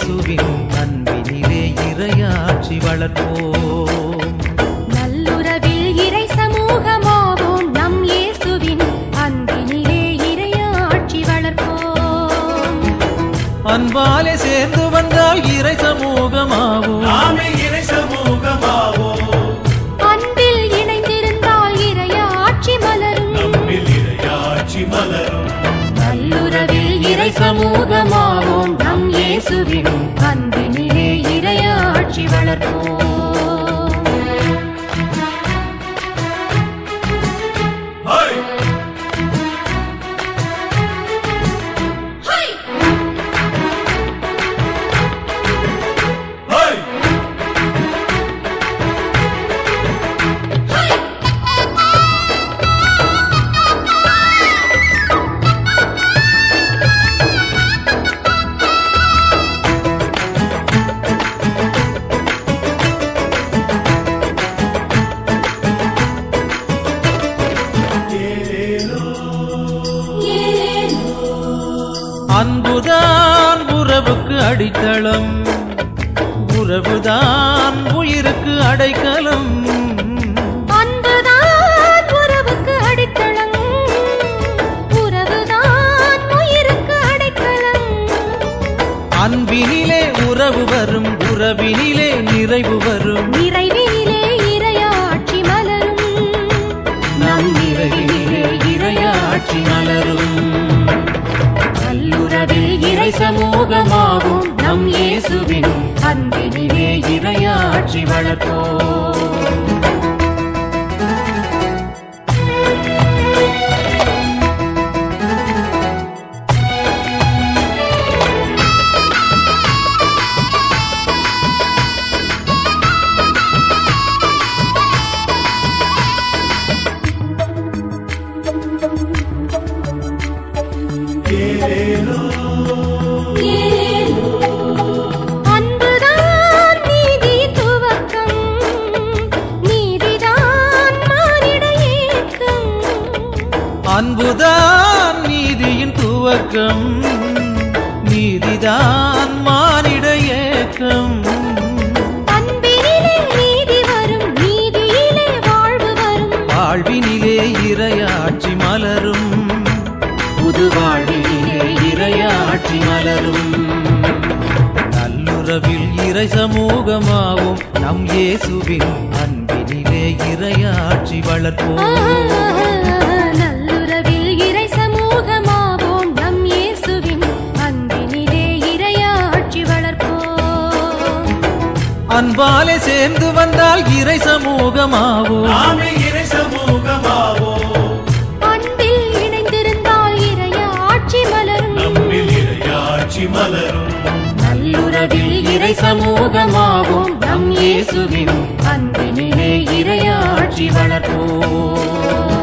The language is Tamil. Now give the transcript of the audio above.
இயேசுவின் அன்பினிலே இறையாட்சி வளர்ப்போம் நல்லுறவில் இறை சமூகமாவோம் நம் இயேசுவின் அன்பினிலே இறையாட்சி வளர்ப்போம் அன்பாலே சேர்ந்து வந்தால் இறை சமூகமாவோம் நாமே இறை சமூகமாவோம் அன்பில் இணைந்திருந்தால் இறையாட்சி மலரும் நம்மில் இறையாட்சி மலரும் நல்லுறவில் இறை சமூகமாவோம் நம் இயேசுவின் அன்பினிலே இறையாட்சி வளர்ப்போம் ஹை! ஹை! அன்புதான் உறவுக்கு அடித்தளம் உறவுதான் உயிருக்கு அடைக்கலம் அன்புதான் உறவுக்கு அடித்தளம் உறவுதான் உயிருக்கு அடைக்கலம் அன்பினிலே உறவு வரும் உறவினிலே நிறைவு வரும் நிறைவினிலே இறையாட்சி மலரும் நம் நிறைவினிலே இறையாட்சி மலரும் நல்லுறவில் இறை சமூகமாகும் நம் இயேசுவின் அன்பினிலே இறையாட்சி வளர்ப்போம் அன்புதான் நீதி துவக்கம் நீதிதான் மானிட ஏக்கம் அன்புதான் நீதியின் துவக்கம் நீதிதான் மானிட ஏக்கம் அன்பினிலே நீதி வரும் நீதியிலே வாழ்வு வரும் வாழ்வினிலே இறையாட்சி மலரும் புது வாழ்வினிலே இறையாட்சி மலரும் நல்லுறவில் இறை சமூகமாவும் நம் இயேசுவின் அன்பினிலே இறையாட்சி வளர்ப்போம் நல்லுறவில் இறை சமூகமாவோம் நம் இயேசுவின் அன்பினிலே இறையாட்சி வளர்ப்போம் அன்பாலே சேர்ந்து வந்தால் இறை சமூகமாவோம் நாமே இறை சமூகமாவோம் அன்பில் இணைந்திருந்தால் இறையாட்சி மலரும் நம்மில் இறையாட்சி மலரும் நல்லுறவில் இறை சமூகமாவோம் நம் இயேசுவின் அன்பினிலே இறையாட்சி வளர்ப்போம்